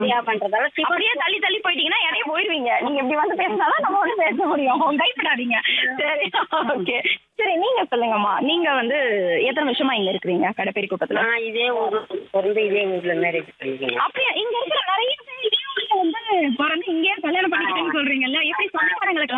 ஃப்ரீயா பண்றதால சிவன் அப்படியே தள்ளி தள்ளி போயிட்டீங்கன்னா இடையே போயிருவீங்க நீங்க இப்படி வந்து பேசினாதான் நம்ம வந்து பேச முடியும் கைப்படாதீங்க சரி ஓகே சரி நீங்க சொல்லுங்கம்மா நீங்க வந்து எத்தனை வருஷமா இங்க இருக்கிறீங்க கடைப்பேரி கூட்டத்துல நான் இதே ஊர் பிறந்து இதே ஊர்ல மேரேஜ் பண்ணிருக்கேன் அப்படியே இங்க இருக்கிற நிறைய பேர் இதே ஊர்ல வந்து பிறந்து இங்கே கல்யாணம் பண்ணிக்கிட்டேன்னு சொல்றீங்கல்ல எப்படி சொந்தக்காரங்களுக்கு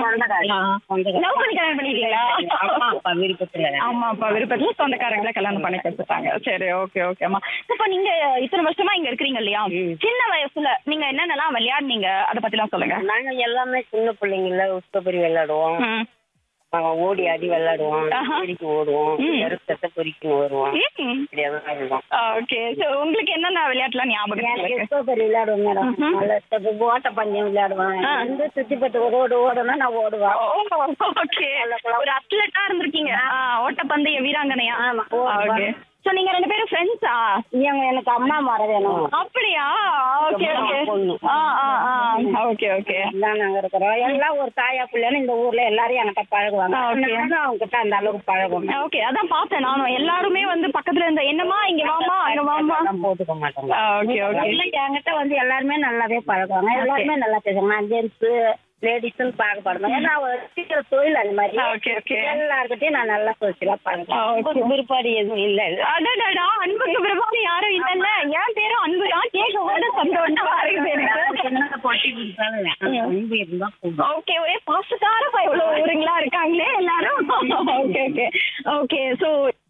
லவ் பண்ணி கல்யாணம் பண்ணிட்டீங்களா அம்மா அப்பா விருப்பத்துல ஆமா அப்பா விருப்பத்துல சொந்தக்காரங்களை கல்யாணம் பண்ணி கொடுத்துட்டாங்க சரி ஓகே ஓகேம்மா இப்போ நீங்க இத்தனை வருஷமா இங்க இருக்கிறீங்க இல்லையா சின்ன வயசுல நீங்க என்னென்னலாம் விளையாடுனீங்க அதை பத்திலாம் சொல்லுங்க நாங்க எல்லாமே சின்ன பிள்ளைங்கள உஸ்கபரி விளையாடுவோம் ம். நாங்க ஓடி ஆடி விளையாடுவோம் ஆஹா. பெருக்கி ஓடுவோம் ம். கருத்தத்தை பொறிக்கணும் வருவோம் ம். இப்படி எல்லாம் இருக்கும் ஓகே சோ உங்களுக்கு என்னென்ன விளையாட்டுலாம் ஞாபகம் இருக்கு? உஸ்கபரி விளையாடுவோம் மேடம் ம்ஹும். நல்ல step, ஓட்ட பந்தயம் விளையாடுவேன் ஆ. வந்து சுத்தி பட்டு ஒரு ஓடு ஓடணும் நான் ஓடுவேன் ஓ ஓகே ஒரு அத்லட்டா இருந்திருக்கீங்க ஆ, ஓட்டப்பந்தய வீராங்கனையா ஆமா. ஓகே சோ நீங்க ரெண்டு பேரும் ஃப்ரெண்ட்ஸா இவங்க எனக்கு அம்மா மரம் வேணும் அப்படியா ஓகே ஓகே பொண்ணு. ஆ ஆ ஆ ஓகே ஓகே எல்லாம் நாங்க இருக்கிறோம் எல்லாம் ஒரு தாயா பிள்ளைன்னு இந்த ஊர்ல எல்லாரும் என்கிட்ட பழகுவாங்க ஆ, okay. நானும் அவங்க கிட்ட அந்த அளவுக்கு பழகுவேன் ஓகே அதான் பார்த்தேன் நானும் எல்லாருமே வந்து பக்கத்துல இருந்த என்னம்மா இங்க வாமா அங்க வாமா அதெல்லாம் போட்டுக்க மாட்டாங்க ஓகே ஓகே இல்ல என்கிட்ட வந்து எல்லாருமே நல்லாவே பழகுவாங்க எல்லாருமே நல்லா பேசுவாங்க நான் ஜென்ஸ் லேடிஸ்ன்னு பார்க்கப்படுவேன் ஏன்னா ஒரு சீக்கிர தொழில் அந்த மாதிரி ஓகே ஓகே எல்லார்கிட்டயும் நான் நல்லா சோசியலா ஆ, okay. பழகுவேன் விருப்பாடு எதுவும் இல்ல அடடடா அன்புக்கு பிரபாவம் யாரும் இல்லல்ல என் பேரும் அன்பு தான் கேட்க கூட சந்தோஷமா இருக்குது எனக்கு என்ன பொட்டி கொடுத்தாலும் அன்பு இருந்தா போதும் ஓகே ஒரே பாசக்கார இவ்வளவு ஊருங்களா இருக்காங்களே எல்லாரும் ஓகே ஓகே ஓகே சோ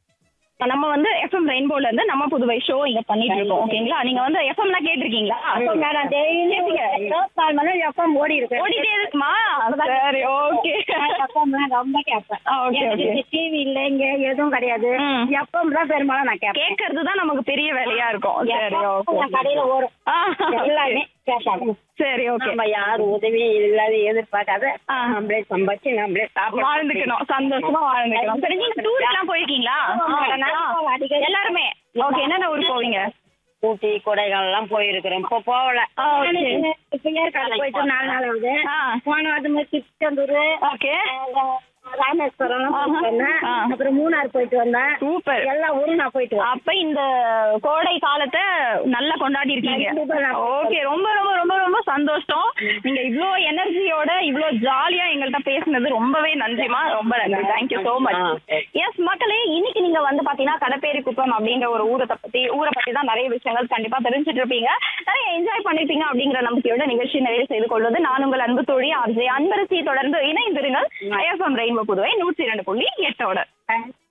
நம்ம வந்து எஃப்எம் ரெயின்போல இருந்து நம்ம புதுவை ஷோ இங்க பண்ணிட்டு இருக்கோம் ஓகேங்களா நீங்க வந்து எஃப்எம்லாம் கேட்டிருக்கீங்களா நான் டெய்லி கால் மணி எஃப்எம் ஓடி இருக்கு ஓடிட்டே இருக்குமா சரி ஓகே எஃப்எம்லாம் ரொம்ப கேட்பேன் ஓகே ஓகே டிவி இல்ல இங்க எதுவும் கிடையாது ம். எஃப்எம் தான் பெரும்பாலும் நான் கேட்பேன் கேட்கறது தான் நமக்கு பெரிய வேலையா இருக்கும் சரி FM ஓகே என் கடையில ஓடும் ஆ, எல்லாமே கேட்பாங்க சரி ஓகே நம்ம யார் உதவி இல்லாத எதிர்பார்க்காத ஆ. நம்மளே சம்பாதிச்சு நம்மளே சாப்பிடணும். வாழ்ந்துக்கணும் சந்தோஷமா வாழ்ந்துக்கணும் சரி நீங்க டூருக்குலாம் போயிருக்கீங்களா நான் அடிக்கடி எல்லாருமே ஓகே என்னென்ன ஊர் போவீங்க ஊட்டி கொடைக்கானல் எல்லாம் போயிருக்கிறேன் இப்போ போகல ஆ, okay. இப்ப ஏற்காடு போயிட்டு நாலு நாள் ஆகுது ஆ. போன வாரத்து மாதிரி திருச்செந்தூர் ஓகே ராமேஸ்வரம் எல்லாம் போயிட்டு ஆஹா. வந்தேன் ஆ. அப்புறம் மூணார் போயிட்டு வந்தேன் சூப்பர் எல்லா ஊரும் நான் போயிட்டு வந்தேன் அப்ப இந்த கோடை காலத்தை நல்லா கொண்டாடி இருக்கீங்க கண்டிப்பா நான் ஓகே ரொம்ப ரொம்ப ரொம்ப ரொம்ப சந்தோஷம் நீங்க இவ்ளோ எனர்ஜியோட இவ்ளோ ஜாலியா எங்கள்கிட்ட பேசுனது ரொம்பவே நன்றிமா ரொம்ப நன்றி தேங்க்யூ சோ மச் ஆ, சரி. எஸ் மக்களே இன்னைக்கு நீங்க வந்து பாத்தீங்கன்னா கடப்பேரி குப்பம் அப்படிங்கிற ஒரு ஊரை பத்தி ஊரை பத்தி தான் நிறைய விஷயங்கள் கண்டிப்பா தெரிஞ்சுட்டு இருப்பீங்க நிறைய என்ஜாய் பண்ணிருப்பீங்க அப்படிங்கிற நம்பிக்கையோட நிகழ்ச்சி நிறைவு செய்து கொள்வது நான் உங்கள் அன்பு தோழி ஆர்ஜே அன்பரசி தொடர்ந்து இணைந்திருங்கள் எஃப்எம் ரெயின்போ புதுவை நூற்றி இரண்டு புள்ளி எட்டோட தேங்க்ஸ்.